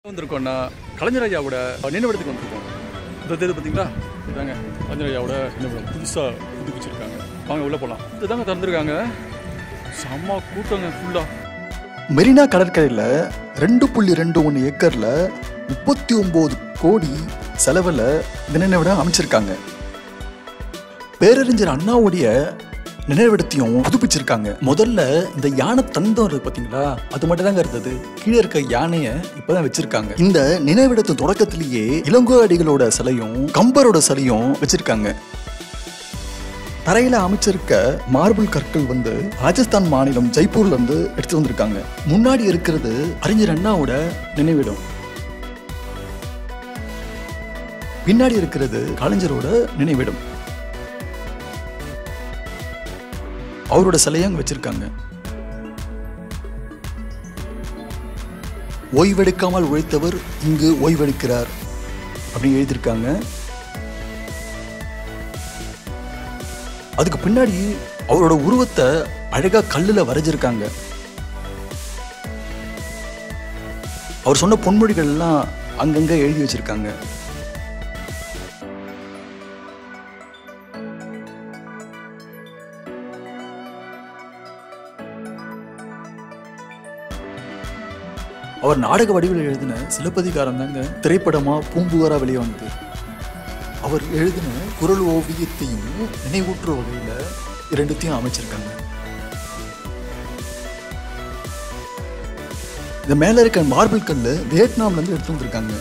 வந்திருக்கோம்னா கலைஞர் ஐயாவோட நினைவிடத்துக்கு வந்திருக்கோம் இந்த இது பார்த்தீங்களா இதாங்க கலைஞர் ஐயாவோட நினைவிடம் புதுசாக புதுப்பிச்சிருக்காங்க வாங்க உள்ளே போகலாம் இதுதாங்க திறந்துருக்காங்க செம்ம கூட்டங்க ஃபுல்லாக மெரினா கடற்கரையில் ரெண்டு புள்ளி ரெண்டு ஒன்று ஏக்கரில் முப்பத்தி ஒம்பது கோடி செலவில் இந்த நினைவிடம் அமைச்சிருக்காங்க பேரறிஞர் அண்ணாவுடைய நினைவிடத்தையும் புதுப்பிச்சிருக்காங்க முதல்ல இந்த யானை தந்தம் இருக்கு பார்த்தீங்களா அது மட்டும் தாங்க இருந்தது கீழே இருக்க யானையை இப்பதான் வச்சிருக்காங்க இந்த நினைவிடத்து தொடக்கத்திலேயே இளங்கோ அடிகளோட சிலையும் கம்பரோட சிலையும் வச்சிருக்காங்க தரையில அமைச்சிருக்க மார்பிள் கற்கள் வந்து ராஜஸ்தான் மாநிலம் ஜெய்ப்பூர்ல இருந்து எடுத்து வந்திருக்காங்க முன்னாடி இருக்கிறது அறிஞர் அண்ணாவோட நினைவிடம் பின்னாடி இருக்கிறது கலைஞரோட நினைவிடம் அவரோட சிலையை அங்க வச்சிருக்காங்க ஓய்வெடுக்காமல் உழைத்தவர் இங்கு ஓய்வெடுக்கிறார் அப்படின்னு எழுதியிருக்காங்க அதுக்கு பின்னாடி அவரோட உருவத்தை அழகா கல்லுல வரைஞ்சிருக்காங்க அவர் சொன்ன பொன்மொழிகள் எல்லாம் அங்கங்க எழுதி வச்சிருக்காங்க அவர் நாடக வடிவில் எழுதின சிலப்பதிகாரம் தாங்க திரைப்படமா பூம்புகாரா வெளியே வந்தது அவர் எழுதின குரல் ஓவியத்தையும் நினைவூட்டுற வகையில இரண்டுத்தையும் அமைச்சிருக்காங்க இந்த மேல இருக்க மார்பிள் கல்லு வியட்நாம்ல இருந்து எடுத்து வந்திருக்காங்க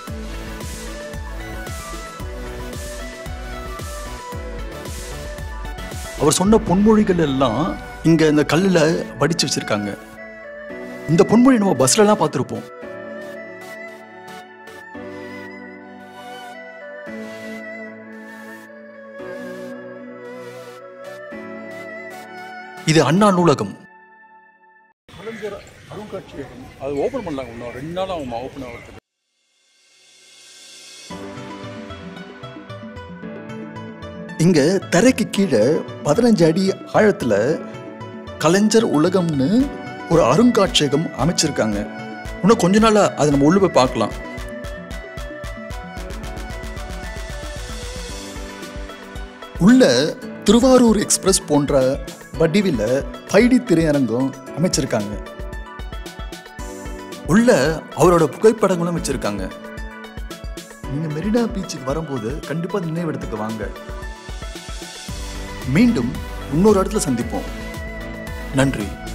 அவர் சொன்ன பொன்மொழிகள் எல்லாம் இங்க இந்த கல்லுல வடிச்சு வச்சிருக்காங்க இந்த பொன்மொழி நம்ம பஸ்ல எல்லாம் பார்த்திருப்போம் இது அண்ணா நூலகம் கலைஞர் அருங்காட்சியகம் அது ஓப்பன் பண்ணலாங்க இன்னும் ரெண்டு நாள் ஆகும் ஓப்பன் ஆகிறதுக்கு இங்க தரைக்கு கீழே பதினஞ்சு அடி ஆழத்துல கலைஞர் உலகம்னு ஒரு அருங்காட்சியகம் அமைச்சிருக்காங்க இன்னும் கொஞ்ச நாளா அதை நம்ம உள்ள போய் பார்க்கலாம் உள்ள திருவாரூர் எக்ஸ்பிரஸ் போன்ற வடிவில பைடி திரையரங்கம் அமைச்சிருக்காங்க உள்ள அவரோட புகைப்படங்களும் வச்சிருக்காங்க நீங்க மெரினா பீச்சுக்கு வரும்போது கண்டிப்பா இந்த நினைவிடத்துக்கு வாங்க மீண்டும் இன்னொரு இடத்துல சந்திப்போம் நன்றி